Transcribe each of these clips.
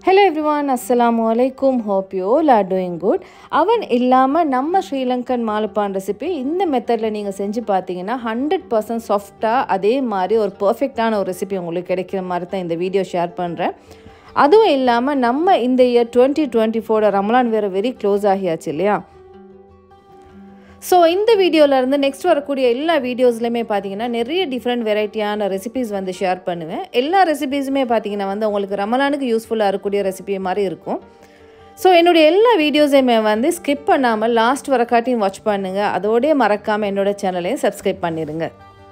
hello everyone அஸ்ஸலாமு அலைக்கும் hope you all are doing good அவன் இல்லாமல் நம்ம ஸ்ரீலங்கன் மாலுப்பான் ரெசிபி இந்த மெத்தடில் நீங்கள் செஞ்சு பார்த்தீங்கன்னா ஹண்ட்ரட் பர்சன்ட் சாஃப்டாக அதே மாதிரி ஒரு பர்ஃபெக்டான ஒரு ரெசிபி உங்களுக்கு கிடைக்கிற மாதிரி தான் இந்த வீடியோ ஷேர் பண்ணுறேன் அதுவும் இல்லாமல் நம்ம இந்த year twenty twenty four Ramalan வேறு வெரி க்ளோஸ் ஆகியாச்சு இல்லையா ஸோ இந்த வீடியோவிலேருந்து நெக்ஸ்ட் வரக்கூடிய எல்லா வீடியோஸ்லையுமே பார்த்தீங்கன்னா நிறைய டிஃப்ரெண்ட் வெரைட்டியான ரெசிபிஸ் வந்து ஷேர் பண்ணுவேன் எல்லா ரெசிபீஸுமே பார்த்தீங்கன்னா வந்து உங்களுக்கு ரமலானுக்கு யூஸ்ஃபுல்லாக இருக்கக்கூடிய ரெசிபி மாதிரி இருக்கும் ஸோ என்னுடைய எல்லா வீடியோஸையுமே வந்து ஸ்கிப் பண்ணாமல் லாஸ்ட் வர காட்டியும் வாட்ச் பண்ணுங்கள் அதோடய மறக்காமல் என்னோட சேனலையும் சப்ஸ்கிரைப் பண்ணிடுங்க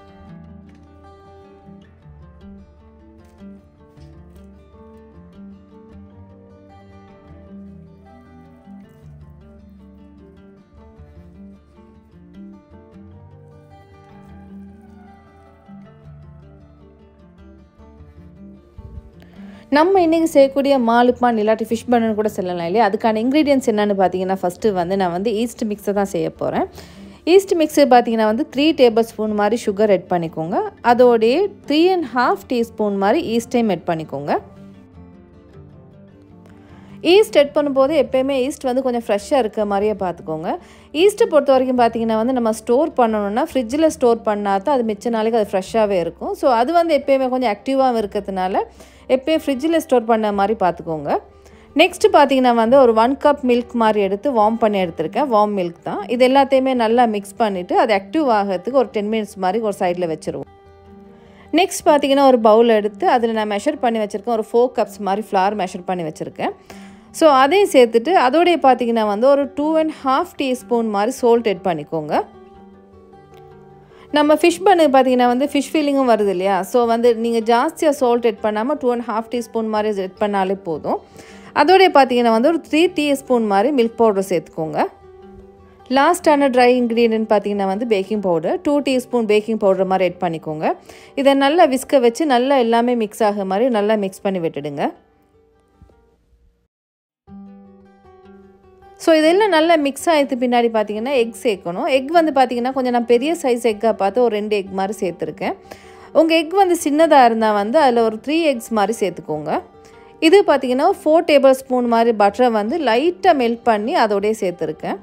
நம்ம இன்றைக்கி செய்யக்கூடிய மாலுப்பான் இல்லாட்டி ஃபிஷ் பன்னு கூட சொல்லலாம் இல்லையா அதுக்கான இன்க்ரீடியன்ஸ் என்னென்னு பார்த்தீங்கன்னா ஃபஸ்ட்டு வந்து நான் வந்து ஈஸ்ட் மிக்ஸை தான் செய்ய போகிறேன் ஈஸ்ட் மிக்ஸு பார்த்தீங்கன்னா வந்து த்ரீ டேபிள் ஸ்பூன் மாதிரி சுகர் எட் பண்ணிக்கோங்க அதோடைய த்ரீ அண்ட் ஹாஃப் டீஸ்பூன் மாதிரி ஈஸ்டையும் எட் பண்ணிக்கோங்க ஈஸ்ட் எட் பண்ணும்போது எப்போயுமே ஈஸ்ட் வந்து கொஞ்சம் ஃப்ரெஷ்ஷாக இருக்க மாதிரியே பார்த்துக்கோங்க ஈஸ்ட்டை பொறுத்த வரைக்கும் பார்த்தீங்கன்னா வந்து நம்ம ஸ்டோர் பண்ணணும்னா ஃப்ரிட்ஜில் ஸ்டோர் பண்ணால் தான் அது மிச்ச நாளைக்கு அது ஃப்ரெஷ்ஷாகவே இருக்கும் ஸோ அது வந்து எப்போயுமே கொஞ்சம் ஆக்டிவாகவும் இருக்கிறதுனால எப்போயும் ஃப்ரிட்ஜில் ஸ்டோர் பண்ண மாதிரி பார்த்துக்கோங்க நெக்ஸ்ட்டு பார்த்தீங்கன்னா வந்து ஒரு ஒன் கப் மில்க் மாதிரி எடுத்து வார்ம் பண்ணி எடுத்திருக்கேன் வார்ம் மில்க் தான் இது எல்லாத்தையுமே நல்லா மிக்ஸ் பண்ணிவிட்டு அது ஆக்டிவ் ஆகிறதுக்கு ஒரு டென் மினிட்ஸ் மாதிரி ஒரு சைடில் வச்சுருவோம் நெக்ஸ்ட் பார்த்தீங்கன்னா ஒரு பவுல் எடுத்து அதில் நான் மெஷர் பண்ணி வச்சுருக்கேன் ஒரு ஃபோர் கப்ஸ் மாதிரி ஃப்ளார் மெஷர் பண்ணி வச்சுருக்கேன் ஸோ அதையும் சேர்த்துட்டு அதோடைய பார்த்தீங்கன்னா வந்து ஒரு டூ அண்ட் ஹாஃப் டீஸ்பூன் மாதிரி சோல்ட் எட் பண்ணிக்கோங்க நம்ம ஃபிஷ் பண்ணு பார்த்தீங்கன்னா வந்து ஃபிஷ் ஃபீலிங்கும் வருது இல்லையா ஸோ வந்து நீங்கள் ஜாஸ்தியாக சால்ட் எட் பண்ணாமல் டூ அண்ட் ஹாஃப் டீஸ்பூன் மாதிரி எட் பண்ணாலே போதும் அதோடைய பார்த்தீங்கன்னா வந்து ஒரு த்ரீ டீஸ்பூன் மாதிரி மில்க் பவுடர் சேர்த்துக்கோங்க லாஸ்டான ட்ரை இன்க்ரீடியன்ட் பார்த்தீங்கன்னா வந்து baking powder two teaspoon baking powder மாதிரி எட் பண்ணிக்கோங்க இதை நல்லா விஸ்க வச்சு நல்லா எல்லாமே மிக்ஸ் ஆக மாதிரி நல்லா மிக்ஸ் பண்ணி விட்டுடுங்க ஸோ இதெல்லாம் நல்லா மிக்ஸ் ஆகிடுது பின்னாடி பார்த்தீங்கன்னா எக் சேர்க்கணும் எக் வந்து பார்த்தீங்கன்னா கொஞ்சம் நான் பெரிய சைஸ் எக்காக பார்த்து ஒரு ரெண்டு எக் மாதிரி சேர்த்துருக்கேன் உங்கள் எக் வந்து சின்னதாக இருந்தால் வந்து அதில் ஒரு த்ரீ எக்ஸ் மாதிரி சேர்த்துக்கோங்க இது பார்த்தீங்கன்னா ஃபோர் டேபிள் ஸ்பூன் மாதிரி பட்டரை வந்து லைட்டாக மெல்ட் பண்ணி அதோடய சேர்த்துருக்கேன்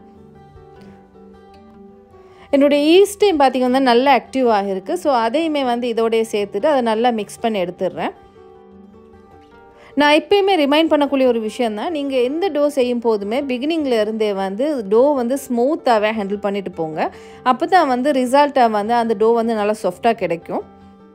என்னுடைய ஈஸ்டையும் பார்த்திங்கன்னா நல்லா ஆக்டிவ் ஆகிருக்கு ஸோ அதையுமே வந்து இதோடய சேர்த்துட்டு அதை நல்லா மிக்ஸ் பண்ணி எடுத்துடுறேன் நான் எப்பயுமே ரிமைண்ட் பண்ணக்கூடிய ஒரு விஷயம் தான் நீங்கள் எந்த டோ செய்யும் போதுமே பிகினிங்கில் இருந்தே வந்து டோ வந்து ஸ்மூத்தாகவே ஹேண்டில் பண்ணிட்டு போங்க அப்போ தான் வந்து ரிசல்ட்டாக வந்து அந்த டோ வந்து நல்லா சாஃப்டாக கிடைக்கும்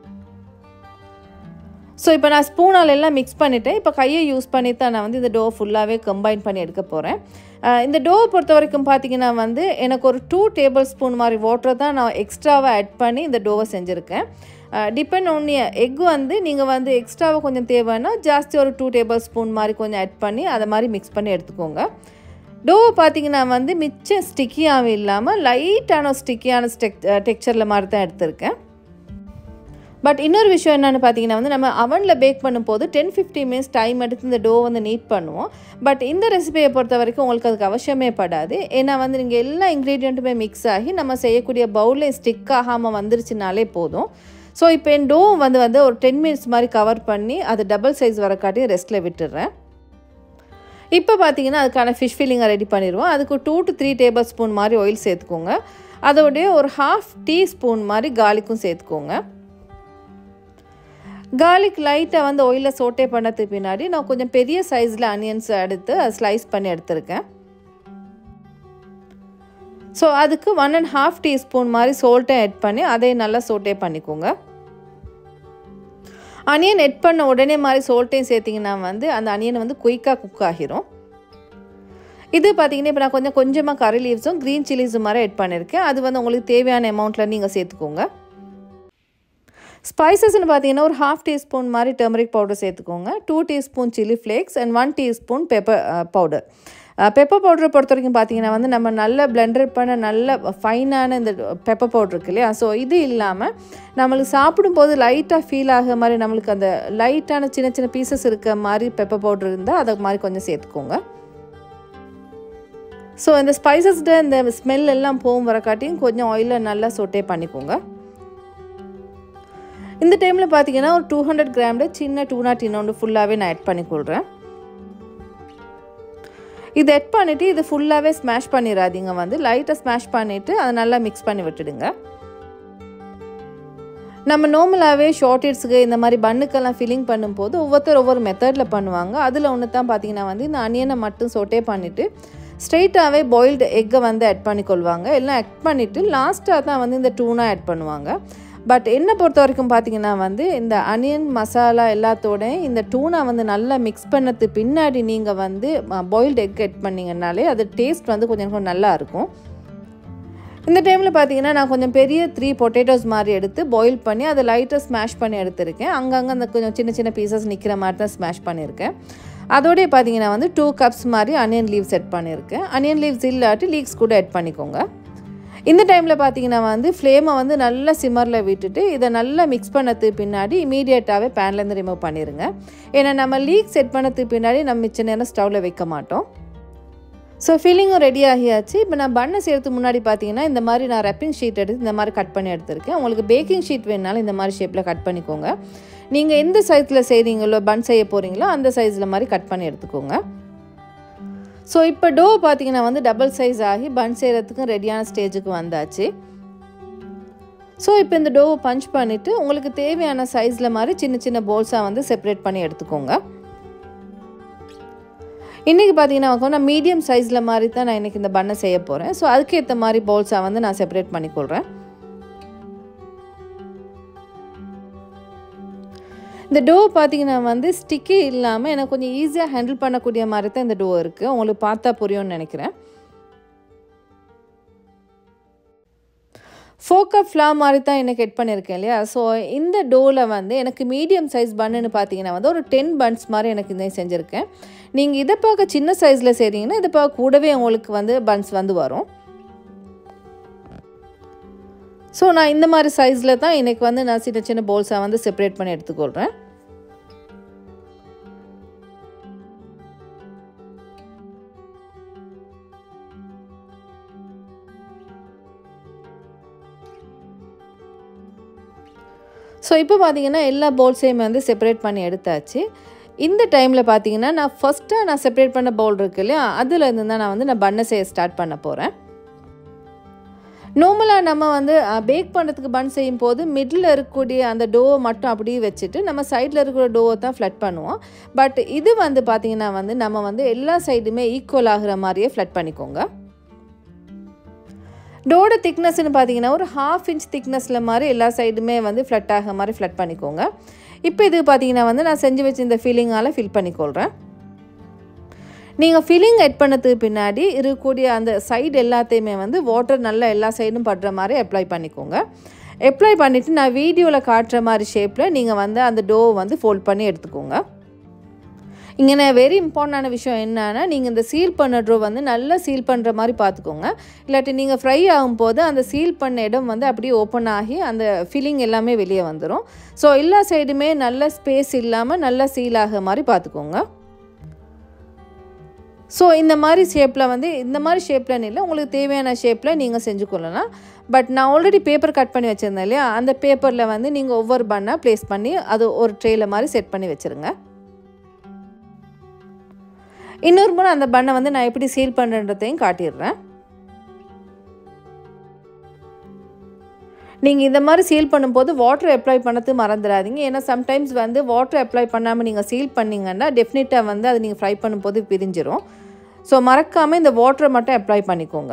ஸோ இப்போ நான் ஸ்பூனால் எல்லாம் மிக்ஸ் பண்ணிவிட்டேன் இப்போ கையை யூஸ் பண்ணி தான் நான் வந்து இந்த டோ ஃபுல்லாகவே கம்பைன் பண்ணி எடுக்க போகிறேன் இந்த டோவை பொறுத்த வரைக்கும் பார்த்தீங்கன்னா வந்து எனக்கு ஒரு டூ டேபிள் ஸ்பூன் மாதிரி வாட்டர் தான் நான் எக்ஸ்ட்ராவாக ஆட் பண்ணி இந்த டோவை செஞ்சுருக்கேன் டிபெண்ட் ஒன் எக் வந்து நீங்கள் வந்து எக்ஸ்ட்ராவாக கொஞ்சம் தேவைன்னா ஜாஸ்தி ஒரு டூ டேபிள் ஸ்பூன் மாதிரி கொஞ்சம் ஆட் பண்ணி அதை மாதிரி மிக்ஸ் பண்ணி எடுத்துக்கோங்க டோவை பார்த்தீங்கன்னா வந்து மிச்சம் ஸ்டிக்கியாகவும் இல்லாமல் லைட்டான ஸ்டிக்கியான ஸ்டெக் டெக்ஸ்சரில் மாதிரி தான் எடுத்திருக்கேன் பட் இன்னொரு விஷயம் என்னென்னு பார்த்தீங்கன்னா வந்து நம்ம அவனில் பேக் பண்ணும்போது டென் ஃபிஃப்டி மினிட்ஸ் டைம் எடுத்து இந்த டோ வந்து நீட் பண்ணுவோம் பட் இந்த ரெசிபியை பொறுத்த வரைக்கும் உங்களுக்கு அதுக்கு அவசியமே படாது ஏன்னா வந்து நீங்கள் எல்லா இன்க்ரீடியண்ட்டுமே மிக்ஸ் ஆகி நம்ம செய்யக்கூடிய பவுலே ஸ்டிக் ஆகாமல் வந்துருச்சுனாலே போதும் ஸோ இப்போ என் டோ வந்து வந்து ஒரு டென் மினிட்ஸ் மாதிரி கவர் பண்ணி அது டபுள் சைஸ் வர காட்டி ரெஸ்ட்டில் விட்டுடுறேன் இப்போ பார்த்தீங்கன்னா அதுக்கான ஃபிஷ் ஃபில்லிங்கை ரெடி பண்ணிடுவோம் அதுக்கு two to three tablespoon மாதிரி ஆயில் சேர்த்துக்கோங்க அதோடைய ஒரு ஹாஃப் டீஸ்பூன் மாதிரி கார்லிக்கும் சேர்த்துக்கோங்க கார்லிக் லைட்டாக வந்து ஆயிலில் சோட்டே பண்ணதுக்கு பின்னாடி நான் கொஞ்சம் பெரிய சைஸில் அனியன்ஸ் எடுத்து ஸ்லைஸ் பண்ணி எடுத்திருக்கேன் ஸோ அதுக்கு ஒன் அண்ட் ஹாஃப் டீஸ்பூன் மாதிரி சோல்ட்டை எட் பண்ணி அதை நல்லா சோட்டே பண்ணிக்கோங்க அனியன் எட் பண்ண உடனே மாதிரி சோல்ட்டையும் சேர்த்திங்கன்னா வந்து அந்த அனியன் வந்து குயிக்காக குக் ஆகிரும் இது பார்த்தீங்கன்னா இப்போ நான் கொஞ்சம் கொஞ்சமாக கரி லீவ்ஸும் க்ரீன் சில்லிஸும் மாதிரி எட் பண்ணியிருக்கேன் அது வந்து உங்களுக்கு தேவையான அமௌண்ட்டில் நீங்கள் சேர்த்துக்கோங்க ஸ்பைசஸ்னு பார்த்தீங்கன்னா ஒரு ஹாஃப் டீஸ்பூன் மாதிரி டர்மரிக் பவுடர் சேர்த்துக்கோங்க two teaspoon chilli flakes and one teaspoon pepper powder pepper பவுடரை பொறுத்த வரைக்கும் பார்த்தீங்கன்னா வந்து நம்ம நல்ல பிளெண்டர் பண்ண நல்ல ஃபைனான இந்த பெப்பர் பவுடர் இருக்கு இல்லையா ஸோ இது இல்லாமல் நம்மளுக்கு சாப்பிடும்போது லைட்டாக ஃபீல் ஆகிற மாதிரி நம்மளுக்கு அந்த லைட்டான சின்ன சின்ன பீசஸ் இருக்க மாதிரி பெப்பர் பவுடர் இருந்தால் அதை மாதிரி கொஞ்சம் சேர்த்துக்கோங்க ஸோ இந்த ஸ்பைசஸ்ட இந்த ஸ்மெல் எல்லாம் போகும் வர காட்டியும் கொஞ்சம் ஆயிலில் நல்லா சொட்டே பண்ணிக்கோங்க இந்த டைமில் பார்த்தீங்கன்னா ஒரு டூ ஹண்ட்ரட் கிராமில் சின்ன டூனா டின்னொன்று ஃபுல்லாகவே நான் ஆட் பண்ணி கொள்கிறேன் இது எட் பண்ணிவிட்டு இது ஃபுல்லாகவே ஸ்மாஷ் பண்ணிடாதீங்க வந்து லைட்டாக ஸ்மாஷ் பண்ணிவிட்டு அதை நல்லா மிக்ஸ் பண்ணி விட்டுடுங்க நம்ம நார்மலாகவே ஷார்ட்டேட்ஸுக்கு இந்த மாதிரி பன்னுக்கெல்லாம் ஃபில்லிங் பண்ணும்போது ஒவ்வொருத்தர் ஒவ்வொரு மெத்தடில் பண்ணுவாங்க அதில் ஒன்று தான் பார்த்தீங்கன்னா வந்து இந்த அனியனை மட்டும் சொட்டே பண்ணிவிட்டு ஸ்ட்ரெயிட்டாகவே பாயில்டு எக்கை வந்து ஆட் பண்ணிக்கொள்வாங்க எல்லாம் ஆட் பண்ணிவிட்டு லாஸ்ட்டாக தான் வந்து இந்த டூனா ஆட் பண்ணுவாங்க பட் என்னை பொறுத்த வரைக்கும் பார்த்தீங்கன்னா வந்து இந்த அனியன் மசாலா எல்லாத்தோட இந்த டூனா வந்து நல்லா மிக்ஸ் பண்ணது பின்னாடி நீங்கள் வந்து பாயில்டு எக் ஆட் பண்ணிங்கனாலே அது டேஸ்ட் வந்து கொஞ்சம் கொஞ்சம் நல்லா இருக்கும் இந்த டைமில் பார்த்தீங்கன்னா நான் கொஞ்சம் பெரிய த்ரீ பொட்டேட்டோஸ் மாதிரி எடுத்து பாயில் பண்ணி அதை லைட்டாக ஸ்மாஷ் பண்ணி எடுத்திருக்கேன் அங்கங்கே அந்த கொஞ்சம் சின்ன சின்ன பீசஸ் நிற்கிற மாதிரி தான் ஸ்மாஷ் பண்ணியிருக்கேன் அதோடய பார்த்தீங்கன்னா வந்து டூ கப்ஸ் மாதிரி அனியன் லீவ்ஸ் எட் பண்ணியிருக்கேன் அனியன் லீவ்ஸ் இல்லாட்டி லீக்ஸ் கூட எட் பண்ணிக்கோங்க இந்த டைமில் பார்த்தீங்கன்னா வந்து ஃப்ளேமை வந்து நல்லா சிம்மரில் விட்டுட்டு இதை நல்லா மிக்ஸ் பண்ணது பின்னாடி இமீடியட்டாகவே பேன்லேருந்து ரிமூவ் பண்ணிடுங்க ஏன்னா நம்ம லீக் செட் பண்ணது பின்னாடி நம்ம மிச்ச நேரம் ஸ்டவ்வில் வைக்க மாட்டோம் ஸோ ஃபில்லிங்கும் ரெடி ஆகியாச்சு இப்போ நான் பண்ணை செய்கிறதுக்கு முன்னாடி பார்த்தீங்கன்னா இந்த மாதிரி நான் ரெப்பிங் ஷீட் எடுத்து இந்த மாதிரி கட் பண்ணி எடுத்திருக்கேன் உங்களுக்கு பேக்கிங் ஷீட் வேணுனாலும் இந்த மாதிரி ஷேப்பில் கட் பண்ணிக்கோங்க நீங்கள் எந்த சைஸில் செய்கிறீங்களோ பன் செய்ய போகிறீங்களோ அந்த சைஸில் மாதிரி கட் பண்ணி எடுத்துக்கோங்க ஸோ இப்போ டோ பார்த்தீங்கன்னா வந்து டபுள் சைஸ் ஆகி பன் செய்கிறதுக்கும் ரெடியான ஸ்டேஜுக்கு வந்தாச்சு ஸோ இப்போ இந்த டோவை பஞ்ச் பண்ணிவிட்டு உங்களுக்கு தேவையான சைஸில் மாதிரி சின்ன சின்ன போல்ஸாக வந்து செப்பரேட் பண்ணி எடுத்துக்கோங்க இன்றைக்கி பார்த்தீங்கன்னா நான் மீடியம் சைஸில் மாதிரி தான் நான் இன்றைக்கி இந்த பண்ணை செய்ய போகிறேன் ஸோ அதுக்கேற்ற மாதிரி போல்ஸாக வந்து நான் செப்பரேட் பண்ணிக்கொள்கிறேன் இந்த டோ பார்த்தீங்கன்னா வந்து ஸ்டிக்கி இல்லாமல் எனக்கு கொஞ்சம் ஈஸியாக ஹேண்டில் பண்ணக்கூடிய மாதிரி தான் இந்த டோ இருக்குது உங்களுக்கு பார்த்தா புரியும்னு நினைக்கிறேன் ஃபோக்கப் ஃப்ளா மாதிரி தான் எனக்கு எட் பண்ணியிருக்கேன் இல்லையா ஸோ இந்த டோவில் வந்து எனக்கு மீடியம் சைஸ் பண்ணுன்னு பார்த்தீங்கன்னா வந்து ஒரு டென் பன்ஸ் மாதிரி எனக்கு இந்த செஞ்சுருக்கேன் நீங்கள் இதை பார்க்க சின்ன சைஸில் செய்கிறீங்கன்னா இதை பார்க்க கூடவே உங்களுக்கு வந்து பன்ஸ் வந்து வரும் ஸோ நான் இந்த மாதிரி சைஸில் தான் எனக்கு வந்து நான் சின்ன சின்ன போல்ஸாக வந்து செப்பரேட் பண்ணி எடுத்துக்கொள்கிறேன் ஸோ இப்போ பார்த்தீங்கன்னா எல்லா பவுல்ஸையுமே வந்து செப்பரேட் பண்ணி எடுத்தாச்சு இந்த டைமில் பார்த்தீங்கன்னா நான் ஃபஸ்ட்டாக நான் செப்பரேட் பண்ண பவுல் இருக்கு இல்லையா அதில் இருந்து தான் நான் வந்து நான் பண்ணை செய்ய ஸ்டார்ட் பண்ண போகிறேன் நார்மலாக நம்ம வந்து பேக் பண்ணுறதுக்கு பன் செய்யும் போது மிடில் இருக்கக்கூடிய அந்த டோவை மட்டும் அப்படியே வச்சுட்டு நம்ம சைடில் இருக்கிற டோவை தான் ஃப்ளட் பண்ணுவோம் பட் இது வந்து பார்த்திங்கன்னா வந்து நம்ம வந்து எல்லா சைடுமே ஈக்குவல் ஆகிற மாதிரியே ஃப்ளட் பண்ணிக்கோங்க டோட திக்னஸ்னு பார்த்தீங்கன்னா ஒரு ஹாஃப் இன்ச் திக்னஸில் மாதிரி எல்லா சைடுமே வந்து ஃப்ளட் ஆகிற மாதிரி ஃப்ளட் பண்ணிக்கோங்க இப்போ இது பார்த்தீங்கன்னா வந்து நான் செஞ்சு வச்சு இந்த ஃபீலிங்கால் ஃபில் பண்ணிக்கொள்கிறேன் நீங்கள் ஃபில்லிங் எட் பண்ணதுக்கு பின்னாடி இருக்கக்கூடிய அந்த சைடு எல்லாத்தையுமே வந்து வாட்டர் நல்லா எல்லா சைடும் படுற மாதிரி அப்ளை பண்ணிக்கோங்க அப்ளை பண்ணிவிட்டு நான் வீடியோவில் காட்டுற மாதிரி ஷேப்பில் நீங்கள் வந்து அந்த டோவை வந்து ஃபோல்ட் பண்ணி எடுத்துக்கோங்க இங்கே நான் வெரி இம்பார்ட்டண்டான விஷயம் என்னன்னா நீங்கள் இந்த சீல் பண்ண ட்ரோ வந்து நல்லா சீல் பண்ணுற மாதிரி பார்த்துக்கோங்க இல்லாட்டி நீங்கள் ஃப்ரை ஆகும்போது அந்த சீல் பண்ண இடம் வந்து அப்படியே ஓப்பன் ஆகி அந்த ஃபில்லிங் எல்லாமே வெளியே வந்துடும் ஸோ எல்லா சைடுமே நல்ல ஸ்பேஸ் இல்லாமல் நல்லா சீல் ஆகிற மாதிரி பார்த்துக்கோங்க ஸோ இந்த மாதிரி ஷேப்பில் வந்து இந்த மாதிரி ஷேப்பில் இல்லை உங்களுக்கு தேவையான ஷேப்பில் நீங்கள் செஞ்சு கொள்ளலாம் பட் நான் ஆல்ரெடி பேப்பர் கட் பண்ணி வச்சுருந்தேன் இல்லையா அந்த பேப்பரில் வந்து நீங்கள் ஒவ்வொரு பண்ணாக ப்ளேஸ் பண்ணி அது ஒரு ட்ரேயில் மாதிரி செட் பண்ணி வச்சுருங்க இன்னொரு முறை அந்த பண்ணை வந்து நான் எப்படி சீல் பண்ணுறன்றதையும் காட்டிடுறேன் நீங்கள் இந்த மாதிரி சீல் பண்ணும்போது வாட்டர் அப்ளை பண்ணது மறந்துடாதீங்க ஏன்னா சம்டைம்ஸ் வந்து வாட்டர் அப்ளை பண்ணாமல் நீங்கள் சீல் பண்ணிங்கன்னா டெஃபினட்டாக வந்து அது நீங்கள் ஃப்ரை பண்ணும்போது பிரிஞ்சிரும் ஸோ மறக்காமல் இந்த வாட்டரை மட்டும் அப்ளை பண்ணிக்கோங்க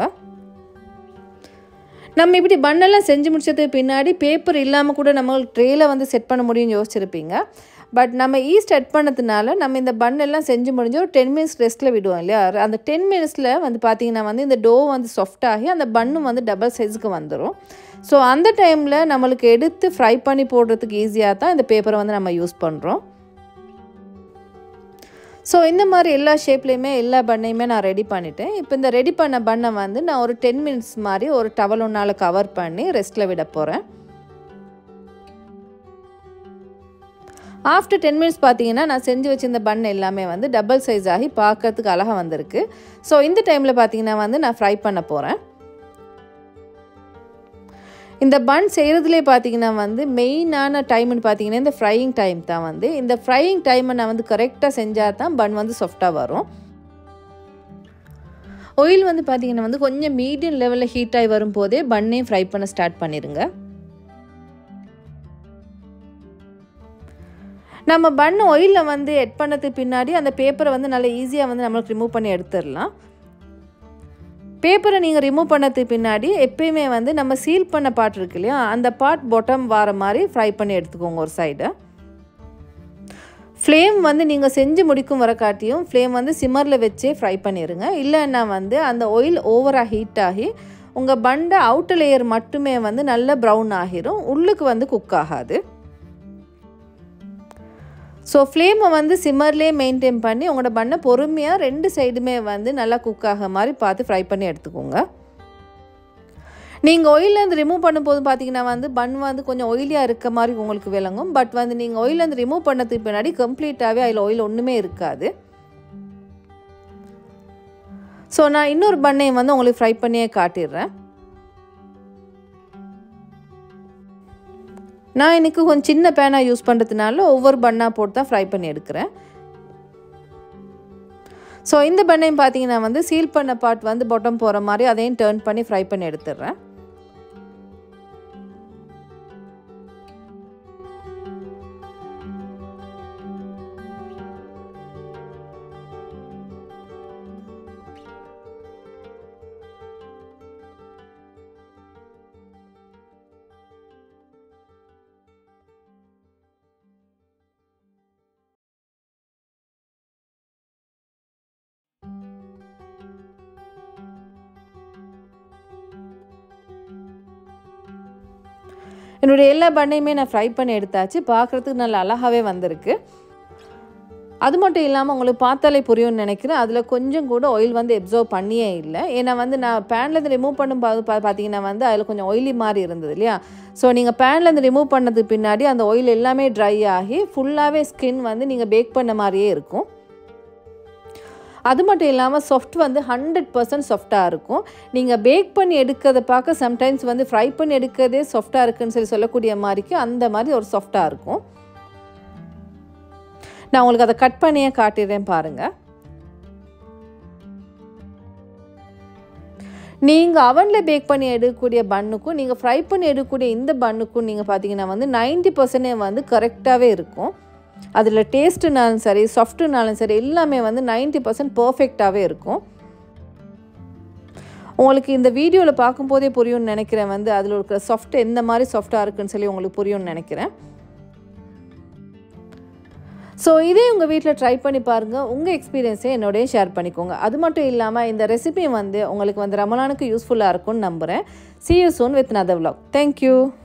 நம்ம இப்படி பண்ணெல்லாம் செஞ்சு முடிச்சதுக்கு பின்னாடி பேப்பர் இல்லாமல் கூட நம்ம ட்ரேயில் வந்து செட் பண்ண முடியும்னு யோசிச்சிருப்பீங்க பட் நம்ம ஈஸ்ட் எட் பண்ணதுனால நம்ம இந்த பன் எல்லாம் செஞ்சு முடிஞ்சு ஒரு டென் மினிட்ஸ் ரெஸ்ட்டில் விடுவோம் இல்லையா அந்த டென் மினிட்ஸில் வந்து பார்த்திங்கன்னா வந்து இந்த டோ வந்து சாஃப்ட் ஆகி அந்த பன்னும் வந்து டபுள் சைஸுக்கு வந்துடும் ஸோ அந்த டைமில் நம்மளுக்கு எடுத்து ஃப்ரை பண்ணி போடுறதுக்கு ஈஸியாக தான் இந்த பேப்பரை வந்து நம்ம யூஸ் பண்ணுறோம் ஸோ இந்த மாதிரி எல்லா ஷேப்லேயுமே எல்லா பண்ணையுமே நான் ரெடி பண்ணிட்டேன் இப்போ இந்த ரெடி பண்ண பண்ணை வந்து நான் ஒரு டென் மினிட்ஸ் மாதிரி ஒரு டவல் ஒன்றால் கவர் பண்ணி ரெஸ்ட்டில் விட போகிறேன் ஆஃப்டர் டென் மினிட்ஸ் பார்த்தீங்கன்னா நான் செஞ்சு வச்சிருந்த பன் எல்லாமே வந்து டபுள் சைஸ் ஆகி பார்க்கறதுக்கு அழகாக வந்திருக்கு ஸோ இந்த டைமில் பார்த்தீங்கன்னா வந்து நான் ஃப்ரை பண்ண போகிறேன் இந்த பன் செய்கிறதுலே பார்த்தீங்கன்னா வந்து மெயினான டைம்னு பார்த்தீங்கன்னா இந்த ஃப்ரையிங் டைம் தான் வந்து இந்த ஃப்ரையிங் டைமை நான் வந்து கரெக்டாக செஞ்சால் தான் பன் வந்து சாஃப்டாக வரும் ஆயில் வந்து பார்த்திங்கன்னா வந்து கொஞ்சம் மீடியம் லெவலில் ஹீட் ஆகி வரும்போதே பன்னையும் ஃப்ரை பண்ண ஸ்டார்ட் பண்ணிடுங்க நம்ம பன் ஆயிலில் வந்து எட் பண்ணதுக்கு பின்னாடி அந்த பேப்பரை வந்து நல்லா ஈஸியாக வந்து நம்மளுக்கு ரிமூவ் பண்ணி எடுத்துடலாம் பேப்பரை நீங்கள் ரிமூவ் பண்ணதுக்கு பின்னாடி எப்பயுமே வந்து நம்ம சீல் பண்ண பாட் இருக்கு இல்லையா அந்த பாட் பொட்டம் வர மாதிரி ஃப்ரை பண்ணி எடுத்துக்கோங்க ஒரு சைடு ஃப்ளேம் வந்து நீங்கள் செஞ்சு முடிக்கும் வர காட்டியும் ஃப்ளேம் வந்து சிம்மரில் வச்சே ஃப்ரை பண்ணிடுங்க இல்லைன்னா வந்து அந்த ஆயில் ஓவராக ஹீட் ஆகி உங்கள் பண்டை அவுட்டர் லேயர் மட்டுமே வந்து நல்ல ப்ரௌன் ஆகிரும் உள்ளுக்கு வந்து குக் ஆகாது ஸோ ஃப்ளேமை வந்து சிம்மர்லேயே மெயின்டைன் பண்ணி உங்களோட பண்ணை பொறுமையாக ரெண்டு சைடுமே வந்து நல்லா குக் ஆக மாதிரி பார்த்து ஃப்ரை பண்ணி எடுத்துக்கோங்க நீங்கள் ஆயிலேருந்து ரிமூவ் பண்ணும்போது பார்த்தீங்கன்னா வந்து பன் வந்து கொஞ்சம் ஆயிலியாக இருக்க மாதிரி உங்களுக்கு விளங்கும் பட் வந்து நீங்கள் ஆயிலேருந்து ரிமூவ் பண்ணதுக்கு பின்னாடி கம்ப்ளீட்டாகவே அதில் ஆயில் ஒன்றுமே இருக்காது ஸோ நான் இன்னொரு பண்ணையை வந்து உங்களுக்கு ஃப்ரை பண்ணியே காட்டிடுறேன் நான் இன்றைக்கி கொஞ்சம் சின்ன பேனாக யூஸ் பண்ணுறதுனால ஒவ்வொரு பண்ணாக போட்டு தான் ஃப்ரை பண்ணி எடுக்கிறேன் ஸோ இந்த பண்ணையும் பார்த்தீங்கன்னா வந்து சீல் பண்ண பார்ட் வந்து பொட்டம் போகிற மாதிரி அதையும் டேர்ன் பண்ணி ஃப்ரை பண்ணி எடுத்துடுறேன் என்னுடைய எல்லா பண்ணையுமே நான் ஃப்ரை பண்ணி எடுத்தாச்சு பார்க்குறதுக்கு நல்ல அழகாகவே வந்திருக்கு அது மட்டும் இல்லாமல் உங்களுக்கு பார்த்தாலே புரியும்னு நினைக்கிறேன் அதில் கொஞ்சம் கூட ஆயில் வந்து எப்சர்வ் பண்ணியே இல்லை ஏன்னா வந்து நான் பேன்லேருந்து ரிமூவ் பண்ணும்போது பா பார்த்தீங்கன்னா வந்து அதில் கொஞ்சம் ஆயிலி மாதிரி இருந்தது இல்லையா ஸோ நீங்கள் பேன்லேருந்து ரிமூவ் பண்ணதுக்கு பின்னாடி அந்த ஆயில் எல்லாமே ட்ரை ஆகி ஃபுல்லாகவே ஸ்கின் வந்து நீங்கள் பேக் பண்ண மாதிரியே இருக்கும் அது மட்டும் இல்லாமல் சாஃப்ட் வந்து ஹண்ட்ரட் பர்சன்ட் சாஃப்டாக இருக்கும் நீங்கள் பேக் பண்ணி எடுக்கிறத பார்க்க சம்டைம்ஸ் வந்து ஃப்ரை பண்ணி எடுக்கிறதே சாஃப்டாக இருக்குன்னு சொல்லி சொல்லக்கூடிய மாதிரிக்கு அந்த மாதிரி ஒரு சாஃப்டாக இருக்கும் நான் உங்களுக்கு அதை கட் பண்ணியே காட்டிடுறேன் பாருங்கள் நீங்கள் அவனில் பேக் பண்ணி எடுக்கக்கூடிய பண்ணுக்கும் நீங்கள் ஃப்ரை பண்ணி எடுக்கக்கூடிய இந்த பண்ணுக்கும் நீங்கள் பார்த்தீங்கன்னா வந்து நைன்ட்டி பர்சன்டே வந்து கரெக்டாகவே இருக்கும் அதில் டேஸ்ட்டுனாலும் சரி சாஃப்ட்டுனாலும் சரி எல்லாமே வந்து நைன்ட்டி பர்சன்ட் பர்ஃபெக்டாகவே இருக்கும் உங்களுக்கு இந்த வீடியோவில் பார்க்கும்போதே புரியும்னு நினைக்கிறேன் வந்து அதில் இருக்கிற சாஃப்ட் எந்த மாதிரி சாஃப்டாக இருக்குன்னு சொல்லி உங்களுக்கு புரியும்னு நினைக்கிறேன் ஸோ இதே உங்கள் வீட்டில் ட்ரை பண்ணி பாருங்கள் உங்கள் எக்ஸ்பீரியன்ஸை என்னோடய ஷேர் பண்ணிக்கோங்க அது மட்டும் இல்லாமல் இந்த ரெசிபி வந்து உங்களுக்கு வந்து ரமலானுக்கு யூஸ்ஃபுல்லாக இருக்கும்னு நம்புகிறேன் see you soon with another vlog thank you